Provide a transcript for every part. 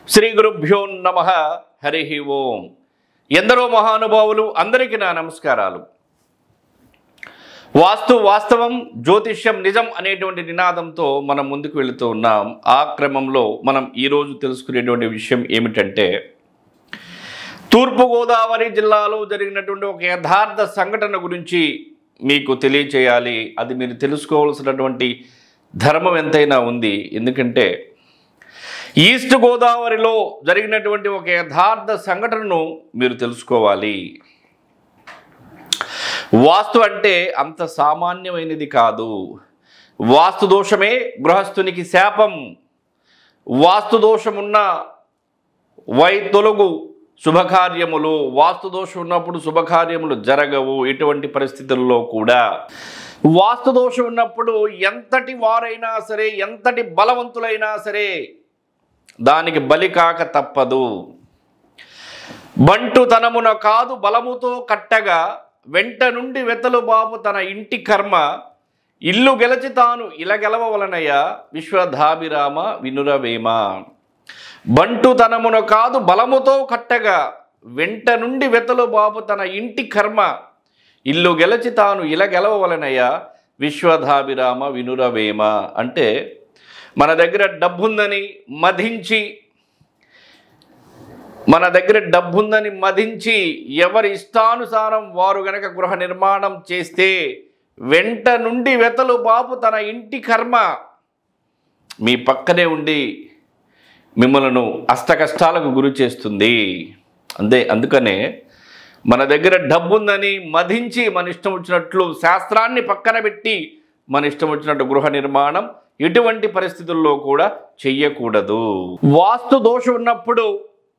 శ్రీ గురుభ్యో నమ హరి ఓం ఎందరో మహానుభావులు అందరికీ నా నమస్కారాలు వాస్తు వాస్తవం జ్యోతిష్యం నిజం అనేటువంటి నినాదంతో మనం ముందుకు వెళుతూ ఉన్నాం ఆ క్రమంలో మనం ఈరోజు తెలుసుకునేటువంటి విషయం ఏమిటంటే తూర్పుగోదావరి జిల్లాలో జరిగినటువంటి ఒక యథార్థ సంఘటన గురించి మీకు తెలియచేయాలి అది మీరు తెలుసుకోవాల్సినటువంటి ధర్మం ఎంతైనా ఉంది ఎందుకంటే ఈస్ట్ గోదావరిలో జరిగినటువంటి ఒక యథార్థ సంఘటనను మీరు తెలుసుకోవాలి వాస్తు అంటే అంత సామాన్యమైనది కాదు వాస్తు దోషమే గృహస్థునికి శాపం వాస్తు దోషమున్న వై తొలగు శుభకార్యములు వాస్తు దోషం ఉన్నప్పుడు శుభకార్యములు జరగవు ఎటువంటి పరిస్థితుల్లో కూడా వాస్తు దోషం ఉన్నప్పుడు ఎంతటి వారైనా సరే ఎంతటి బలవంతులైనా సరే దానికి బలి కాక తప్పదు బంటుతనమున కాదు బలముతో కట్టగా వెంట నుండి వెతలు బాబు తన ఇంటి కర్మ ఇల్లు గెలచి తాను ఇలా గెలవలనయ్య విశ్వధాభిరామ వినురవేమ బంటుతనమున కాదు బలముతో కట్టగా వెంట నుండి వెతలు బాబు తన ఇంటి కర్మ ఇల్లు గెలచి తాను ఇలా గెలవలనయ్య విశ్వధాభిరామ వినురవేమ అంటే మన దగ్గర డబ్బుందని మధించి మన దగ్గర డబ్బుందని మదించి ఎవరి ఇష్టానుసారం వారు గనక గృహ నిర్మాణం చేస్తే వెంట నుండి వెతలు బాపు తన ఇంటి కర్మ మీ పక్కనే ఉండి మిమ్మలను అష్ట కష్టాలకు గురి చేస్తుంది అంతే అందుకనే మన దగ్గర డబ్బుందని మదించి మన ఇష్టం వచ్చినట్లు శాస్త్రాన్ని పక్కన పెట్టి మన ఇష్టం వచ్చినట్టు గృహ నిర్మాణం ఎటువంటి పరిస్థితుల్లో కూడా చెయ్యకూడదు వాస్తు దోషం ఉన్నప్పుడు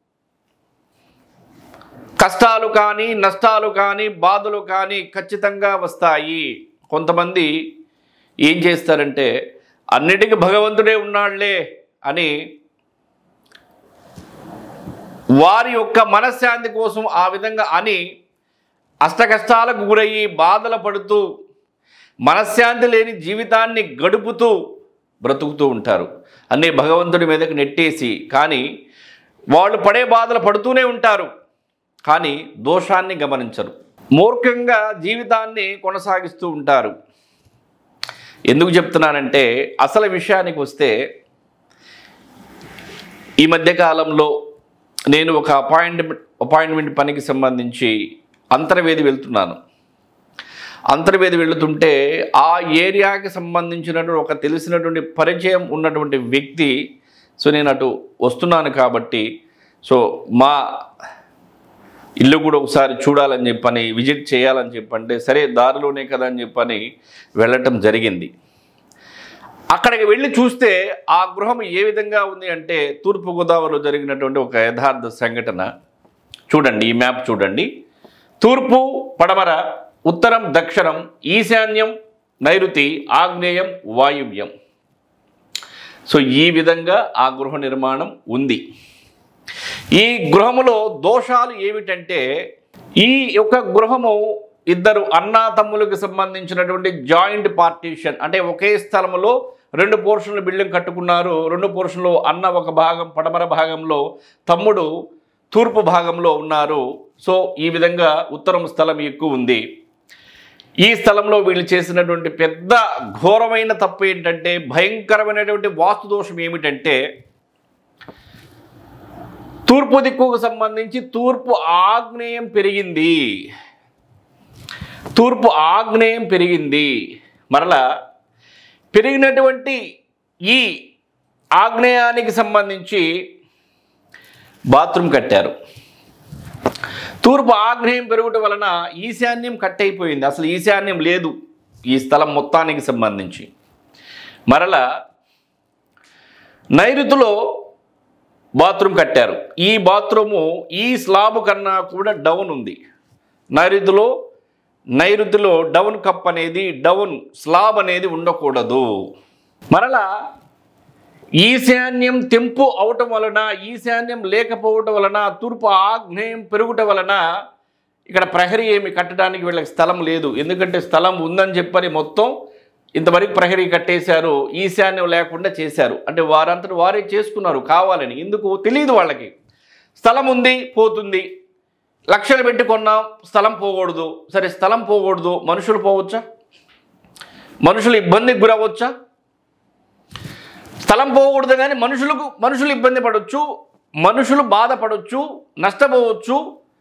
కష్టాలు కానీ నష్టాలు కానీ బాధలు కానీ ఖచ్చితంగా వస్తాయి కొంతమంది ఏం చేస్తారంటే అన్నిటికీ భగవంతుడే ఉన్నాళ్లే అని వారి యొక్క మనశ్శాంతి కోసం ఆ విధంగా అని అష్టకష్టాలకు గురయ్యి బాధలు పడుతూ మనశ్శాంతి లేని జీవితాన్ని గడుపుతూ బ్రతుకుతూ ఉంటారు అన్నీ భగవంతుడి మీదకి నెట్టేసి కానీ వాళ్ళు పడే బాధలు పడుతూనే ఉంటారు కానీ దోషాన్ని గమనించరు మూర్ఖంగా జీవితాన్ని కొనసాగిస్తూ ఉంటారు ఎందుకు చెప్తున్నానంటే అసలు విషయానికి వస్తే ఈ మధ్యకాలంలో నేను ఒక అపాయింట్మెంట్ అపాయింట్మెంట్ పనికి సంబంధించి అంతర్వేది వెళ్తున్నాను అంతర్వేది వెళుతుంటే ఆ ఏరియాకి సంబంధించినటువంటి ఒక తెలిసినటువంటి పరిచయం ఉన్నటువంటి వ్యక్తి సో నేను అటు వస్తున్నాను కాబట్టి సో మా ఇల్లు కూడా ఒకసారి చూడాలని చెప్పని విజిట్ చేయాలని చెప్పంటే సరే దారిలోనే కదా అని చెప్పని వెళ్ళటం జరిగింది అక్కడికి వెళ్ళి చూస్తే ఆ గృహం ఏ విధంగా ఉంది అంటే తూర్పుగోదావరిలో జరిగినటువంటి ఒక యథార్థ సంఘటన చూడండి ఈ మ్యాప్ చూడండి తూర్పు పడమర ఉత్తరం దక్షిణం ఈశాన్యం నైరుతి ఆగ్నేయం వాయువ్యం సో ఈ విధంగా ఆ గృహ నిర్మాణం ఉంది ఈ గృహములో దోషాలు ఏమిటంటే ఈ యొక్క గృహము ఇద్దరు అన్నా తమ్ములకు సంబంధించినటువంటి జాయింట్ పార్టీషన్ అంటే ఒకే స్థలములో రెండు పోర్షన్లు బిల్డింగ్ కట్టుకున్నారు రెండు పోర్షన్లు అన్న ఒక భాగం పడమర భాగంలో తమ్ముడు తూర్పు భాగంలో ఉన్నారు సో ఈ విధంగా ఉత్తరం స్థలం ఎక్కువ ఉంది ఈ స్థలంలో వీళ్ళు చేసినటువంటి పెద్ద ఘోరమైన తప్పు ఏంటంటే భయంకరమైనటువంటి వాస్తు దోషం ఏమిటంటే తూర్పు దిక్కుకు సంబంధించి తూర్పు ఆగ్నేయం పెరిగింది తూర్పు ఆగ్నేయం పెరిగింది మరలా పెరిగినటువంటి ఈ ఆగ్నేయానికి సంబంధించి బాత్రూమ్ కట్టారు తూర్పు ఆగ్నేయం పెరుగుట వలన ఈశాన్యం కట్ అయిపోయింది అసలు ఈశాన్యం లేదు ఈ స్థలం మొత్తానికి సంబంధించి మరలా నైరుతిలో బాత్రూమ్ కట్టారు ఈ బాత్రూము ఈ స్లాబ్ కన్నా కూడా డౌన్ ఉంది నైరుతిలో నైరుతిలో డౌన్ కప్ అనేది డౌన్ స్లాబ్ అనేది ఉండకూడదు మరలా ఈశాన్యం తెంపు అవటం వలన ఈశాన్యం లేకపోవటం వలన తూర్పు ఆగ్నేయం పెరుగుట వలన ఇక్కడ ప్రహరీ ఏమి కట్టడానికి వీళ్ళకి స్థలం లేదు ఎందుకంటే స్థలం ఉందని చెప్పని మొత్తం ఇంతవరకు ప్రహరీ కట్టేశారు ఈశాన్యం లేకుండా చేశారు అంటే వారంతటి వారే చేసుకున్నారు కావాలని ఎందుకు తెలియదు వాళ్ళకి స్థలం ఉంది పోతుంది లక్షలు పెట్టి కొన్నాం స్థలం పోకూడదు సరే స్థలం పోకూడదు మనుషులు పోవచ్చా మనుషులు ఇబ్బందికి గురవచ్చా స్థలం పోకూడదు కానీ మనుషులకు మనుషులు ఇబ్బంది పడవచ్చు మనుషులు బాధపడవచ్చు నష్టపోవచ్చు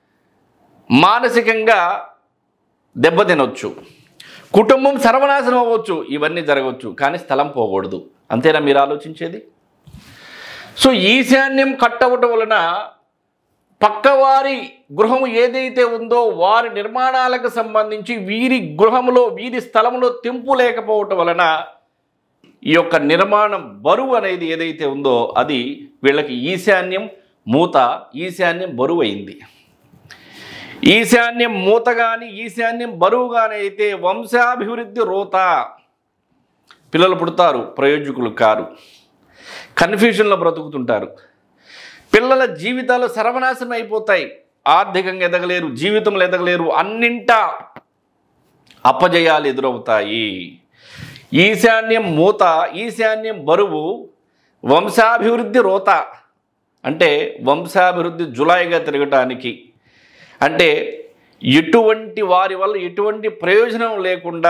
మానసికంగా దెబ్బతినొచ్చు కుటుంబం సర్వనాశనం అవ్వచ్చు ఇవన్నీ జరగవచ్చు కానీ స్థలం పోకూడదు అంతేనా మీరు ఆలోచించేది సో ఈశాన్యం కట్టవటం వలన పక్కవారి గృహం ఏదైతే ఉందో వారి నిర్మాణాలకు సంబంధించి వీరి గృహంలో వీరి స్థలంలో తెంపు లేకపోవటం వలన ఈ యొక్క నిర్మాణం బరువు అనేది ఏదైతే ఉందో అది వీళ్ళకి ఈశాన్యం మూత ఈశాన్యం బరువు అయింది ఈశాన్యం మూత కానీ ఈశాన్యం బరువు కానీ అయితే వంశాభివృద్ధి రోత పిల్లలు పుడతారు ప్రయోజకులు కారు కన్ఫ్యూజన్లో బ్రతుకుతుంటారు పిల్లల జీవితాలు సర్వనాశనం అయిపోతాయి ఆర్థికంగా ఎదగలేరు జీవితంలో ఎదగలేరు అన్నింటా అపజయాలు ఎదురవుతాయి ఈశాన్యం మూత ఈశాన్యం బరువు వంశాభివృద్ధి రోత అంటే వంశాభివృద్ధి జులాయిగా తిరగటానికి అంటే ఎటువంటి వారి వల్ల ఎటువంటి ప్రయోజనం లేకుండా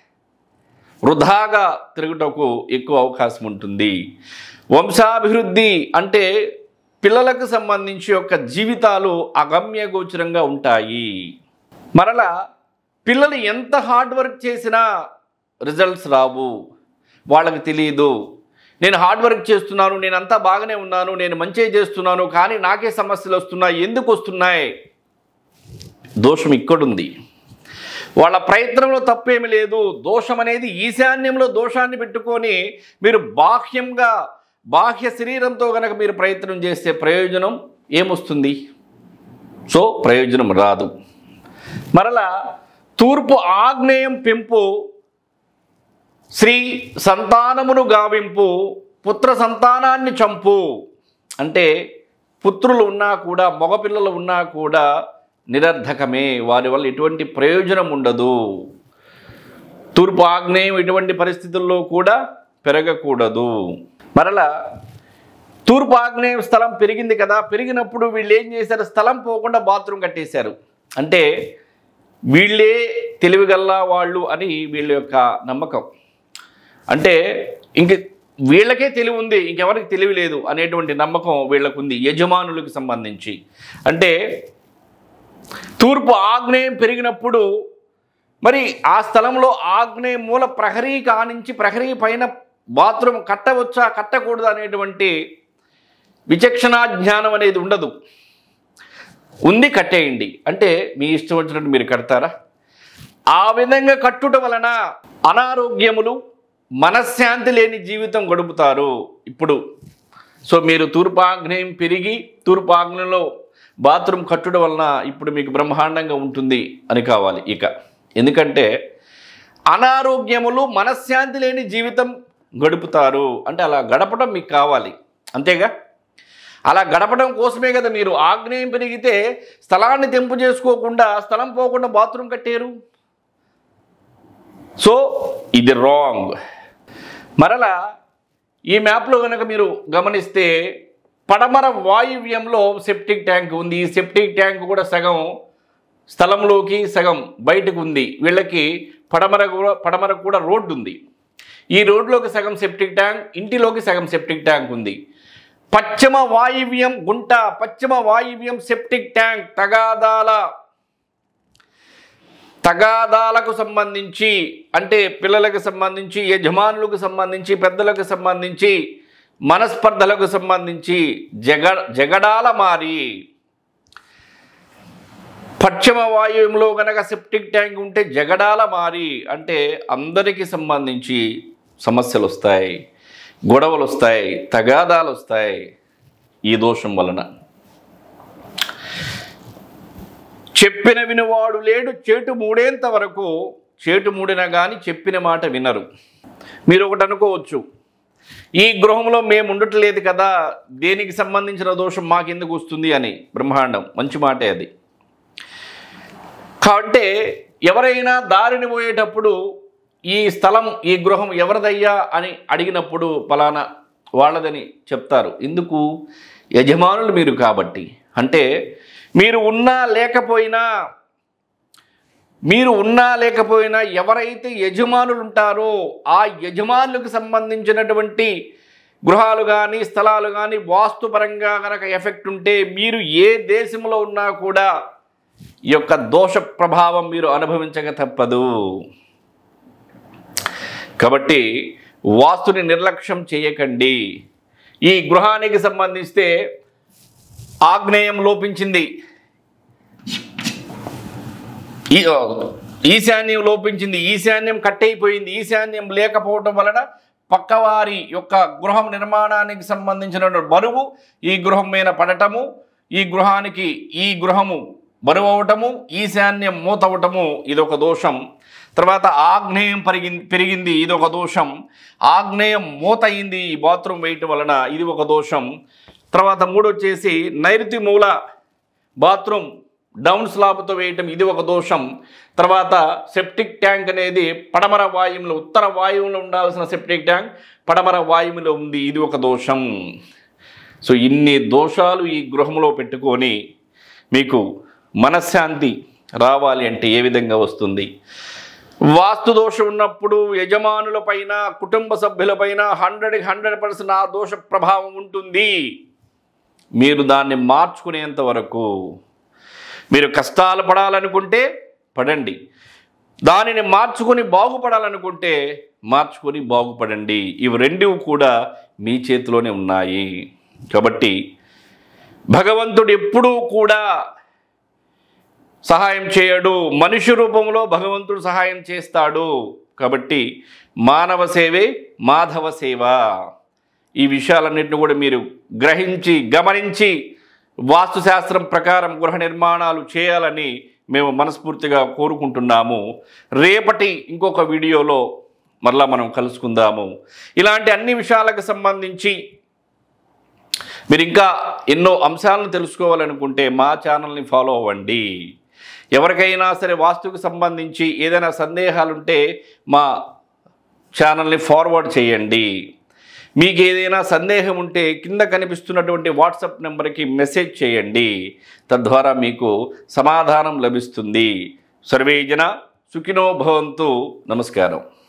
వృధాగా తిరుగుటకు ఎక్కువ అవకాశం ఉంటుంది వంశాభివృద్ధి అంటే పిల్లలకు సంబంధించి యొక్క జీవితాలు అగమ్యగోచరంగా ఉంటాయి మరలా పిల్లలు ఎంత హార్డ్ వర్క్ చేసినా రిజల్ట్స్ రావు వాళ్ళకి తెలియదు నేను హార్డ్ వర్క్ చేస్తున్నాను నేను అంతా బాగానే ఉన్నాను నేను మంచిగా చేస్తున్నాను కానీ నాకే సమస్యలు వస్తున్నాయి ఎందుకు వస్తున్నాయి దోషం ఇక్కడుంది వాళ్ళ ప్రయత్నంలో తప్పేమి లేదు దోషం అనేది ఈశాన్యంలో దోషాన్ని పెట్టుకొని మీరు బాహ్యంగా బాహ్య శరీరంతో కనుక మీరు ప్రయత్నం చేస్తే ప్రయోజనం ఏమొస్తుంది సో ప్రయోజనం రాదు మరలా తూర్పు ఆగ్నేయం పెంపు శ్రీ సంతానమును గావింపు పుత్ర సంతానాన్ని చంపు అంటే పుత్రులు ఉన్నా కూడా మగపిల్లలు ఉన్నా కూడా నిరర్ధకమే వారి వల్ల ఎటువంటి ప్రయోజనం ఉండదు తూర్పు ఆగ్నేయం ఎటువంటి పరిస్థితుల్లో కూడా పెరగకూడదు మరలా తూర్పు ఆగ్నేయం స్థలం పెరిగింది కదా పెరిగినప్పుడు వీళ్ళు ఏం చేశారు స్థలం పోకుండా బాత్రూమ్ కట్టేశారు అంటే వీళ్ళే తెలివిగల్లా వాళ్ళు అని వీళ్ళ యొక్క నమ్మకం అంటే ఇంక వీళ్ళకే తెలివి ఉంది ఇంకెవరికి తెలివి లేదు అనేటువంటి నమ్మకం వీళ్ళకు ఉంది యజమానులకు సంబంధించి అంటే తూర్పు ఆగ్నేయం పెరిగినప్పుడు మరి ఆ స్థలంలో ఆగ్నేయ మూల ప్రహరీ కానించి ప్రహరీ పైన బాత్రూమ్ కట్టవచ్చా కట్టకూడదు అనేటువంటి విచక్షణా జ్ఞానం అనేది ఉండదు ఉంది కట్టేయండి అంటే మీ ఇష్టం వచ్చినట్టు మీరు కడతారా ఆ విధంగా కట్టుట వలన అనారోగ్యములు మనశ్శాంతి లేని జీవితం గడుపుతారు ఇప్పుడు సో మీరు తూర్పాగ్నేయం పెరిగి తూర్పాగ్నేయంలో బాత్రూమ్ కట్టుడం వలన ఇప్పుడు మీకు బ్రహ్మాండంగా ఉంటుంది అని కావాలి ఇక ఎందుకంటే అనారోగ్యములు మనశ్శాంతి లేని జీవితం గడుపుతారు అంటే అలా గడపడం మీకు కావాలి అంతేగా అలా గడపడం కోసమే కదా మీరు ఆగ్నేయం పెరిగితే స్థలాన్ని తెంపు చేసుకోకుండా స్థలం పోకుండా బాత్రూమ్ కట్టారు సో ఇది రాంగ్ మరలా ఈ మ్యాప్లో కనుక మీరు గమనిస్తే పడమర వాయువ్యంలో సెప్టిక్ ట్యాంక్ ఉంది ఈ సెప్టిక్ ట్యాంక్ కూడా సగం స్థలంలోకి సగం బయటకు ఉంది వీళ్ళకి పడమర కూడా పడమర కూడా రోడ్డు ఉంది ఈ రోడ్లోకి సగం సెప్టిక్ ట్యాంక్ ఇంటిలోకి సగం సెప్టిక్ ట్యాంక్ ఉంది పశ్చిమ వాయువ్యం గుంట పశ్చిమ వాయువ్యం సెప్టిక్ ట్యాంక్ తగాదాల తగాదాలకు సంబంధించి అంటే పిల్లలకు సంబంధించి యజమానులకు సంబంధించి పెద్దలకు సంబంధించి మనస్పర్ధలకు సంబంధించి జగ జగడాల మారి పశ్చిమ వాయువులో కనుక సెప్టిక్ ట్యాంక్ ఉంటే జగడాల మారి అంటే అందరికీ సంబంధించి సమస్యలు వస్తాయి గొడవలు వస్తాయి తగాదాలు వస్తాయి ఈ దోషం వలన చెప్పిన వినువాడు లేడు చేటు మూడేంత వరకు చేటు మూడినా కానీ చెప్పిన మాట వినరు మీరు ఒకటి అనుకోవచ్చు ఈ గృహంలో మేము ఉండట్లేదు కదా దేనికి సంబంధించిన దోషం మాకెందుకు వస్తుంది అని బ్రహ్మాండం మంచి మాటే అది కాబట్టి ఎవరైనా దారిని పోయేటప్పుడు ఈ స్థలం ఈ గృహం ఎవరిదయ్యా అని అడిగినప్పుడు పలానా వాళ్ళదని చెప్తారు ఎందుకు యజమానులు మీరు కాబట్టి అంటే మీరు ఉన్నా లేకపోయినా మీరు ఉన్నా లేకపోయినా ఎవరైతే యజమానులు ఉంటారో ఆ యజమానులకు సంబంధించినటువంటి గృహాలు కానీ స్థలాలు కానీ వాస్తుపరంగా కనుక ఎఫెక్ట్ ఉంటే మీరు ఏ దేశంలో ఉన్నా కూడా ఈ యొక్క దోష ప్రభావం మీరు అనుభవించక తప్పదు కాబట్టి వాస్తుని నిర్లక్ష్యం చేయకండి ఈ గృహానికి సంబంధిస్తే ఆగ్నేయం లోపించింది ఈ ఈశాన్యం లోపించింది ఈశాన్యం కట్టయిపోయింది ఈశాన్యం లేకపోవటం వలన పక్కవారి యొక్క గృహం నిర్మాణానికి సంబంధించిన బరువు ఈ గృహం మీద పడటము ఈ గృహానికి ఈ గృహము బరువు అవటము ఈశాన్యం మూతవటము ఇదొక దోషం తర్వాత ఆగ్నేయం పెరిగింది పెరిగింది ఇది ఒక దోషం ఆగ్నేయం మూత అయింది ఈ బాత్రూమ్ వేయటం వలన ఇది ఒక దోషం తర్వాత మూడు వచ్చేసి నైరుతి మూల బాత్రూమ్ డౌన్ స్లాబ్తో వేయటం ఇది ఒక దోషం తర్వాత సెప్టిక్ ట్యాంక్ అనేది పడమర వాయువులో ఉత్తర వాయువులో ఉండాల్సిన సెప్టిక్ ట్యాంక్ పడమర వాయువులో ఉంది ఇది ఒక దోషం సో ఇన్ని దోషాలు ఈ గృహంలో పెట్టుకొని మీకు మనశ్శాంతి రావాలి అంటే ఏ విధంగా వస్తుంది వాస్తు దోషం ఉన్నప్పుడు యజమానుల పైన కుటుంబ సభ్యులపైన హండ్రెడ్కి హండ్రెడ్ పర్సెంట్ ఆ దోష ప్రభావం ఉంటుంది మీరు దాన్ని మార్చుకునేంత వరకు మీరు కష్టాలు పడాలనుకుంటే పడండి దానిని మార్చుకొని బాగుపడాలనుకుంటే మార్చుకొని బాగుపడండి ఇవి రెండు కూడా మీ చేతిలోనే ఉన్నాయి కాబట్టి భగవంతుడు ఎప్పుడూ కూడా సహాయం చేయడు మనిషి రూపంలో భగవంతుడు సహాయం చేస్తాడు కాబట్టి మానవ సేవే మాధవ సేవ ఈ విషయాలన్నింటిని కూడా మీరు గ్రహించి గమనించి వాస్తుశాస్త్రం ప్రకారం గృహ నిర్మాణాలు చేయాలని మేము మనస్ఫూర్తిగా కోరుకుంటున్నాము రేపటి ఇంకొక వీడియోలో మరలా మనం కలుసుకుందాము ఇలాంటి అన్ని విషయాలకు సంబంధించి మీరు ఇంకా ఎన్నో అంశాలను తెలుసుకోవాలనుకుంటే మా ఛానల్ని ఫాలో అవ్వండి ఎవరికైనా సరే వాస్తుకు సంబంధించి ఏదైనా సందేహాలుంటే మా ఛానల్ని ఫార్వర్డ్ చేయండి మీకు ఏదైనా సందేహం ఉంటే కింద కనిపిస్తున్నటువంటి వాట్సాప్ నెంబర్కి మెసేజ్ చేయండి తద్వారా మీకు సమాధానం లభిస్తుంది సర్వే జన సుఖినో భవంతు నమస్కారం